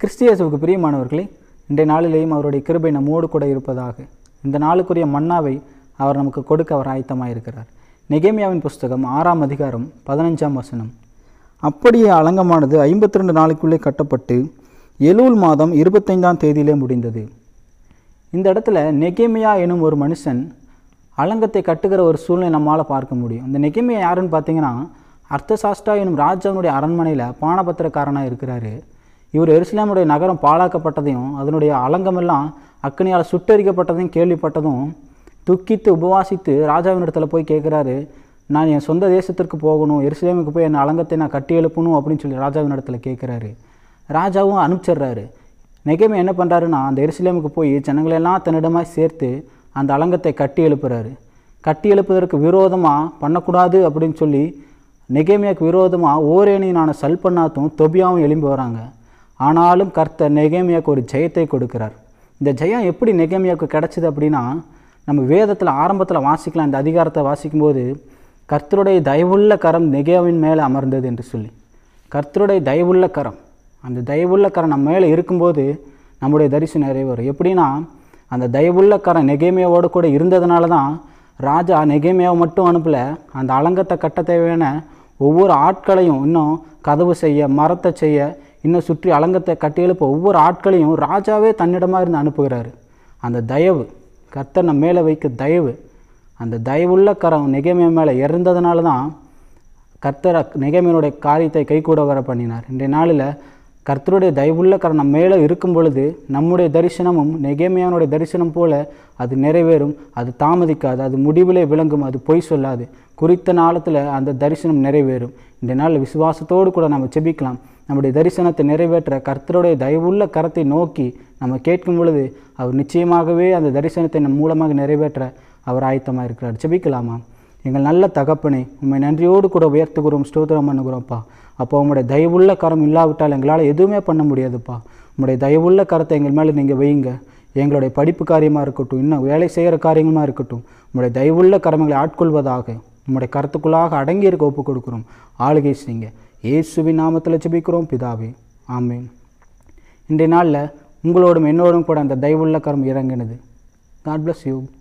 கிறிஸ்தியேசுவுக்கு பிரியமானவர்களே இன்றைய நாளிலேயும் அவருடைய கிருபை நம்மோடு கூட இருப்பதாக இந்த நாளுக்குரிய மன்னாவை அவர் நமக்கு கொடுக்க அவர் ஆயத்தமாக இருக்கிறார் நெகேமியாவின் புஸ்தகம் ஆறாம் அதிகாரம் பதினஞ்சாம் வசனம் அப்படியே அலங்கமானது ஐம்பத்தி ரெண்டு நாளைக்குள்ளே கட்டப்பட்டு எலூல் மாதம் இருபத்தைந்தாம் தேதியிலே முடிந்தது இந்த இடத்துல நெகேமியா எனும் ஒரு மனுஷன் அலங்கத்தை கட்டுகிற ஒரு சூழ்நிலை நம்மால் பார்க்க முடியும் இந்த நெகேமியா யாருன்னு பார்த்தீங்கன்னா அர்த்தசாஸ்டா எனும் ராஜாவினுடைய அரண்மனையில் பானபத்திரக்காரனாக இருக்கிறாரு இவர் எருசலேமுடைய நகரம் பாழாக்கப்பட்டதையும் அதனுடைய அலங்கமெல்லாம் அக்னியால் சுட்டரிக்கப்பட்டதையும் கேள்விப்பட்டதும் துக்கித்து உபவாசித்து ராஜாவினிடத்துல போய் கேட்குறாரு நான் என் சொந்த தேசத்திற்கு போகணும் எருசலேமுக்கு போய் என் அலங்கத்தை நான் கட்டி எழுப்பணும் அப்படின்னு சொல்லி ராஜாவினிடத்துல கேட்குறாரு ராஜாவும் அனுப்பிச்சிடுறாரு நெகேமே என்ன பண்ணுறாருன்னா அந்த எருசலேமுக்கு போய் ஜனங்களெல்லாம் தன்னிடமாக சேர்த்து அந்த அலங்கத்தை கட்டி எழுப்புறாரு கட்டி எழுப்புவதற்கு விரோதமாக பண்ணக்கூடாது அப்படின்னு சொல்லி நெகேமியாவுக்கு விரோதமாக ஓரேனியனான சல்பன்னாத்தும் தொபியாவும் எழும்பி வராங்க ஆனாலும் கர்த்தர் நெகேமியாவுக்கு ஒரு ஜெயத்தை கொடுக்கிறார் இந்த ஜெயம் எப்படி நெகேமியாவுக்கு கிடைச்சிது அப்படின்னா நம்ம வேதத்தில் ஆரம்பத்தில் வாசிக்கலாம் இந்த அதிகாரத்தை வாசிக்கும்போது கர்த்தருடைய தயவுள்ள கரம் நெகேவின் மேலே அமர்ந்தது என்று சொல்லி கர்த்தருடைய தயவுள்ள கரம் அந்த தயவுள்ள கரம் நம்ம மேலே இருக்கும்போது நம்முடைய தரிசனம் நிறைவேறும் எப்படின்னா அந்த தயவுள்ள கரம் நெகேமியாவோடு கூட இருந்ததுனால தான் ராஜா நெகேமியாவை மட்டும் அனுப்பலை அந்த அலங்கத்தை கட்ட தேவையான ஒவ்வொரு ஆட்களையும் இன்னும் கதவு செய்ய மரத்தை செய்ய இன்னும் சுற்றி அலங்கத்தை கட்டி எழுப்ப ஒவ்வொரு ஆட்களையும் ராஜாவே தன்னிடமாக இருந்து அனுப்புகிறாரு அந்த தயவு கர்த்தர் நம்ம மேலே வைக்க தயவு அந்த தயவுள்ள கரம் நெகேமியா மேலே இறந்ததுனால தான் கர்த்தர் நெகேமியனுடைய காரியத்தை கைகூட வர பண்ணினார் இன்றைய நாளில் கர்த்தருடைய தயவுள்ள கரம் நம்ம மேலே இருக்கும் பொழுது நம்முடைய தரிசனமும் நெகேமியானுடைய தரிசனம் போல அது நிறைவேறும் அது தாமதிக்காது அது முடிவிலே விளங்கும் அது பொய் சொல்லாது குறித்த நாளத்தில் அந்த தரிசனம் நிறைவேறும் இந்த நாளில் விசுவாசத்தோடு கூட நம்ம செபிக்கலாம் நம்முடைய தரிசனத்தை நிறைவேற்ற கர்த்தருடைய தயவுள்ள கரத்தை நோக்கி நம்ம கேட்கும் பொழுது அவர் நிச்சயமாகவே அந்த தரிசனத்தை நம் மூலமாக நிறைவேற்ற அவர் ஆயத்தமாக இருக்கிறார் செபிக்கலாமா எங்கள் நல்ல தகப்பனை உண்மை நன்றியோடு கூட உயர்த்துகிறோம் ஸ்தோத்திரம் பண்ணுகிறோம்ப்பா அப்போ உங்களுடைய தயவுள்ள கரம் இல்லாவிட்டால் எங்களால் எதுவுமே பண்ண முடியாதுப்பா உங்களுடைய தயவுள்ள கரத்தை எங்கள் மேலே நீங்கள் வையுங்க எங்களுடைய படிப்பு காரியமாக இருக்கட்டும் இன்னும் வேலை செய்கிற காரியமாக இருக்கட்டும் உங்களுடைய தயவுள்ள கரங்களை ஆட்கொள்வதாக உங்களுடைய கருத்துக்குள்ளாக அடங்கி இருக்க ஒப்பு கொடுக்குறோம் ஆளுகை செய்யுங்க இயேசுவின் நாமத்தில் ஜெபிக்கிறோம் பிதாவே ஆமேன் இன்றைய நாளில் உங்களோடும் என்னோடும் கூட அந்த தயவுள்ள கரம் இறங்கினது காட் bless யூ